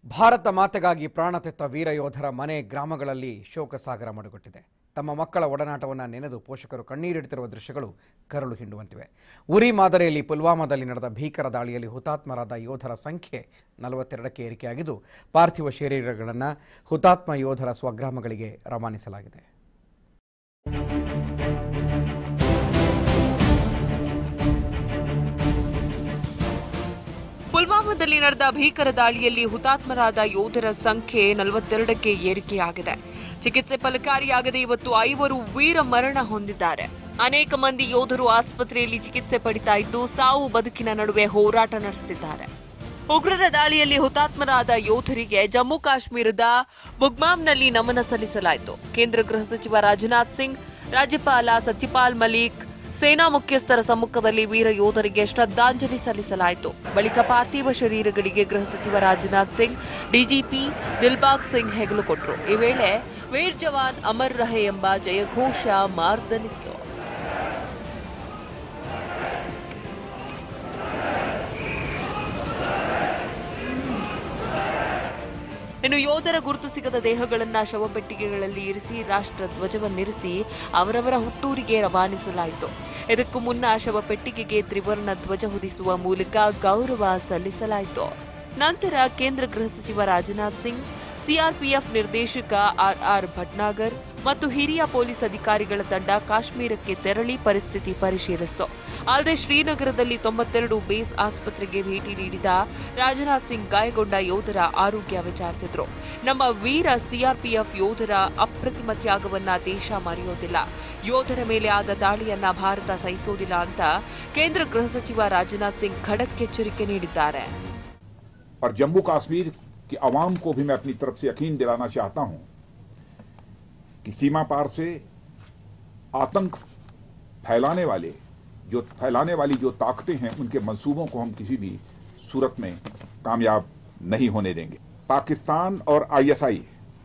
ಭಾರತ ಮಾತೆಗಾಗಿ ಪ್ರಾಣ ತೆತ್ತ ವೀರ ಯೋಧರ ಮನೆ ಗ್ರಾಮಗಳಲ್ಲಿ ಶೋಕಸಾಗರ ಮಡುಗಟ್ಟಿದೆ ತಮ್ಮ ಮಕ್ಕಳ ಒಡನಾಟವನ್ನು ನೆನೆದು ಪೋಷಕರು ಕಣ್ಣೀರಿಡುತ್ತಿರುವ ದೃಶ್ಯಗಳು ಕರಳು ಹಿಂಡುವಂತಿವೆ ಉರಿ ಮಾದರಿಯಲ್ಲಿ ಪುಲ್ವಾಮಾದಲ್ಲಿ ನಡೆದ ಭೀಕರ ದಾಳಿಯಲ್ಲಿ ಹುತಾತ್ಮರಾದ ಯೋಧರ ಸಂಖ್ಯೆ ನಲವತ್ತೆರಡಕ್ಕೆ ಏರಿಕೆಯಾಗಿದ್ದು ಪಾರ್ಥಿವ ಶರೀರಗಳನ್ನು ಹುತಾತ್ಮ ಯೋಧರ ಸ್ವಗ್ರಾಮಗಳಿಗೆ ರವಾನಿಸಲಾಗಿದೆ ಪುಲ್ವಾಮಾದಲ್ಲಿ ನಡೆದ ಭೀಕರ ದಾಳಿಯಲ್ಲಿ ಹುತಾತ್ಮರಾದ ಯೋಧರ ಸಂಖ್ಯೆ ನಲವತ್ತೆರಡಕ್ಕೆ ಏರಿಕೆಯಾಗಿದೆ ಚಿಕಿತ್ಸೆ ಫಲಕಾರಿಯಾಗದೆ ಇವತ್ತು ಐವರು ವೀರ ಮರಣ ಹೊಂದಿದ್ದಾರೆ ಅನೇಕ ಮಂದಿ ಯೋಧರು ಆಸ್ಪತ್ರೆಯಲ್ಲಿ ಚಿಕಿತ್ಸೆ ಪಡಿತಾ ಇದ್ದು ಸಾವು ಬದುಕಿನ ನಡುವೆ ಹೋರಾಟ ನಡೆಸುತ್ತಿದ್ದಾರೆ ಉಗ್ರರ ದಾಳಿಯಲ್ಲಿ ಹುತಾತ್ಮರಾದ ಯೋಧರಿಗೆ ಜಮ್ಮು ಕಾಶ್ಮೀರದ ಬುಗ್ಮಾಮ್ನಲ್ಲಿ ನಮನ ಸಲ್ಲಿಸಲಾಯಿತು ಕೇಂದ್ರ ಗೃಹ ಸಚಿವ ರಾಜನಾಥ್ ಸಿಂಗ್ ರಾಜ್ಯಪಾಲ ಸತ್ಯಪಾಲ್ ಮಲಿಕ್ ಸೇನಾ ಮುಖ್ಯಸ್ಥರ ಸಮ್ಮುಖದಲ್ಲಿ ವೀರ ಯೋಧರಿಗೆ ಶ್ರದ್ಧಾಂಜಲಿ ಸಲ್ಲಿಸಲಾಯಿತು ಬಳಿಕ ಪಾರ್ಥಿವ ಶರೀರಗಳಿಗೆ ಗೃಹ ಸಚಿವ ರಾಜನಾಥ್ ಸಿಂಗ್ ಡಿಜಿಪಿ ದಿಲ್ಬಾಗ್ ಸಿಂಗ್ ಹೆಗಲು ಕೊಟ್ಟರು ಈ ವೇಳೆ ವೀರ್ ಜವಾನ್ ಅಮರ್ ರಹೆ ಎಂಬ ಜಯಘೋಷ ಮಾರ್ದನಿಸಿತು ಇನ್ನು ಯೋಧರ ಗುರುತು ಸಿಗದ ದೇಹಗಳನ್ನ ಶವಪೆಟ್ಟಿಗೆಗಳಲ್ಲಿ ಇರಿಸಿ ರಾಷ್ಟ್ರ ಧ್ವಜವನ್ನಿರಿಸಿ ಅವರವರ ಹುಟ್ಟೂರಿಗೆ ರವಾನಿಸಲಾಯಿತು ಇದಕ್ಕೂ ಮುನ್ನ ಶವಪೆಟ್ಟಿಗೆಗೆ ತ್ರಿವರ್ಣ ಧ್ವಜ ಹೊದಿಸುವ ಮೂಲಕ ಗೌರವ ಸಲ್ಲಿಸಲಾಯಿತು ನಂತರ ಕೇಂದ್ರ ಗೃಹ ಸಚಿವ ರಾಜನಾಥ್ ಸಿಂಗ್ ಸಿಆರ್ಪಿಎಫ್ ನಿರ್ದೇಶಕ ಆರ್ ಆರ್ ಭಟ್ನಾಗರ್ ಮತ್ತು ಹಿರಿಯ ಪೊಲೀಸ್ ಅಧಿಕಾರಿಗಳ ತಂಡ ಕಾಶ್ಮೀರಕ್ಕೆ ತೆರಳಿ ಪರಿಸ್ಥಿತಿ ಪರಿಶೀಲಿಸಿತು ಅಲ್ಲದೆ ಶ್ರೀನಗರದಲ್ಲಿ ತೊಂಬತ್ತೆರಡು ಬೇಸ್ ಆಸ್ಪತ್ರೆಗೆ ಭೇಟಿ ನೀಡಿದ ರಾಜನಾಥ್ ಸಿಂಗ್ ಗಾಯಗೊಂಡ ಯೋಧರ ಆರೋಗ್ಯ ವಿಚಾರಿಸಿದ್ರು ನಮ್ಮ ವೀರ ಸಿಆರ್ಪಿಎಫ್ ಯೋಧರ ಅಪ್ರತಿಮ ತ್ಯಾಗವನ್ನ ದೇಶ ಮರೆಯೋದಿಲ್ಲ ಯೋಧರ ಮೇಲೆ ಆದ ದಾಳಿಯನ್ನ ಭಾರತ ಸಹಿಸೋದಿಲ್ಲ ಅಂತ ಕೇಂದ್ರ ಗೃಹ ಸಚಿವ ರಾಜನಾಥ್ ಸಿಂಗ್ ಖಡಕ್ ಎಚ್ಚರಿಕೆ ನೀಡಿದ್ದಾರೆ और जम्मू कश्मीर की आवाम को भी मैं अपनी तरफ से यकीन दिलाना चाहता हूं कि सीमा पार से आतंक फैलाने वाले जो फैलाने वाली जो ताकतें हैं उनके मंसूबों को हम किसी भी सूरत में कामयाब नहीं होने देंगे पाकिस्तान और आईएसआई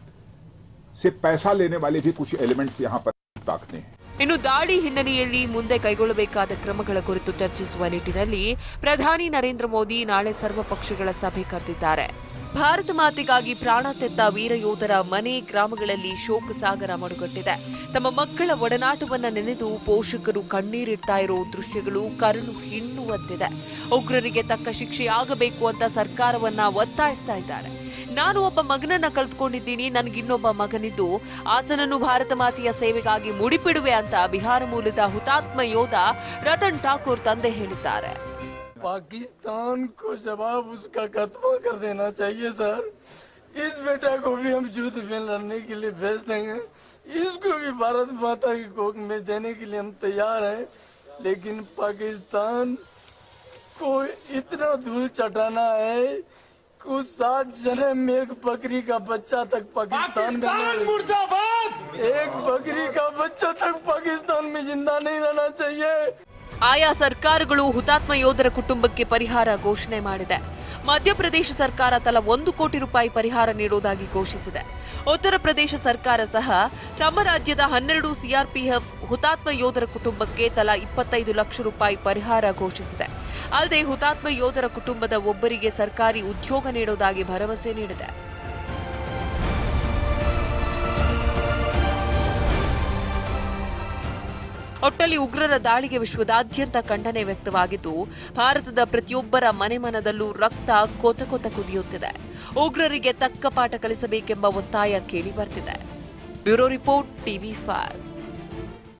से पैसा लेने वाले भी कुछ एलिमेंट्स यहां पर ताकतें हैं ಇನ್ನು ದಾಳಿ ಹಿನ್ನೆಲೆಯಲ್ಲಿ ಮುಂದೆ ಕೈಗೊಳ್ಳಬೇಕಾದ ಕ್ರಮಗಳ ಕುರಿತು ಚರ್ಚಿಸುವ ನಿಟ್ಟಿನಲ್ಲಿ ಪ್ರಧಾನಿ ನರೇಂದ್ರ ಮೋದಿ ನಾಳೆ ಸರ್ವಪಕ್ಷಗಳ ಸಭೆ ಕರೆದಿದ್ದಾರೆ ಭಾರತ ಮಾತೆಗಾಗಿ ಪ್ರಾಣ ತೆತ್ತ ವೀರ ಯೋಧರ ಮನೆ ಗ್ರಾಮಗಳಲ್ಲಿ ಶೋಕ ಸಾಗರ ಮಡುಗಟ್ಟಿದೆ ತಮ್ಮ ಮಕ್ಕಳ ಒಡನಾಟವನ್ನ ನೆನೆದು ಪೋಷಕರು ಕಣ್ಣೀರಿಡ್ತಾ ಇರೋ ದೃಶ್ಯಗಳು ಕರುಳು ಹಿಂಡುವಂತಿದೆ ಉಗ್ರರಿಗೆ ತಕ್ಕ ಶಿಕ್ಷೆಯಾಗಬೇಕು ಅಂತ ಸರ್ಕಾರವನ್ನ ಒತ್ತಾಯಿಸ್ತಾ ಇದ್ದಾರೆ ನಾನು ಒಬ್ಬ ಮಗನನ್ನ ಕಳೆದುಕೊಂಡಿದ್ದೀನಿ ನನಗಿನ್ನೊಬ್ಬ ಮಗನಿದ್ದು ಆತನನ್ನು ಭಾರತ ಮಾತೆಯ ಸೇವೆಗಾಗಿ ಮುಡಿಪಿಡುವೆ ಅಂತ ಬಿಹಾರ ಮೂಲದ ಹುತಾತ್ಮ ಯೋಧ ರತನ್ ಠಾಕೂರ್ ತಂದೆ ಹೇಳಿದ್ದಾರೆ पाकिस्तान को जवाब उसका खत्म कर देना चाहिए सर इस बेटा को भी हम युद्ध में लड़ने के लिए भेज देंगे इसको भी भारत माता की कोख में देने के लिए हम तैयार हैं लेकिन पाकिस्तान को इतना धूल चटाना है कि उस सात जन्म में एक बकरी का बच्चा तक पाकिस्तान में नहीं- एक बकरी का बच्चा तक पाकिस्तान में जिंदा नहीं रहना चाहिए ಆಯಾ ಸರ್ಕಾರಗಳು ಹುತಾತ್ಮ ಯೋಧರ ಕುಟುಂಬಕ್ಕೆ ಪರಿಹಾರ ಘೋಷಣೆ ಮಾಡಿದೆ ಮಧ್ಯಪ್ರದೇಶ ಸರ್ಕಾರ ತಲಾ ಒಂದು ಕೋಟಿ ರೂಪಾಯಿ ಪರಿಹಾರ ನೀಡುವುದಾಗಿ ಘೋಷಿಸಿದೆ ಉತ್ತರ ಪ್ರದೇಶ ಸರ್ಕಾರ ಸಹ ತಮ್ಮ ರಾಜ್ಯದ ಹನ್ನೆರಡು ಸಿಆರ್ಪಿಎಫ್ ಹುತಾತ್ಮ ಯೋಧರ ಕುಟುಂಬಕ್ಕೆ ತಲಾ ಇಪ್ಪತ್ತೈದು ಲಕ್ಷ ರೂಪಾಯಿ ಪರಿಹಾರ ಘೋಷಿಸಿದೆ ಅಲ್ಲದೆ ಹುತಾತ್ಮ ಯೋಧರ ಕುಟುಂಬದ ಒಬ್ಬರಿಗೆ ಸರ್ಕಾರಿ ಉದ್ಯೋಗ ನೀಡುವುದಾಗಿ ಭರವಸೆ ನೀಡಿದೆ ಒಟ್ಟಲ್ಲಿ ಉಗ್ರರ ದಾಳಿಗೆ ವಿಶ್ವದಾದ್ಯಂತ ಖಂಡನೆ ವ್ಯಕ್ತವಾಗಿದ್ದು ಭಾರತದ ಪ್ರತಿಯೊಬ್ಬರ ಮನೆ ಮನದಲ್ಲೂ ರಕ್ತ ಕೊತ ಕೊತ ಕುದಿಯುತ್ತಿದೆ ಉಗ್ರರಿಗೆ ತಕ್ಕ ಪಾಠ ಕಲಿಸಬೇಕೆಂಬ ಒತ್ತಾಯ ಕೇಳಿ ಬರ್ತಿದೆ ಬ್ಯೂರೋ ರಿಪೋರ್ಟ್ ಟಿವಿ ಫೈವ್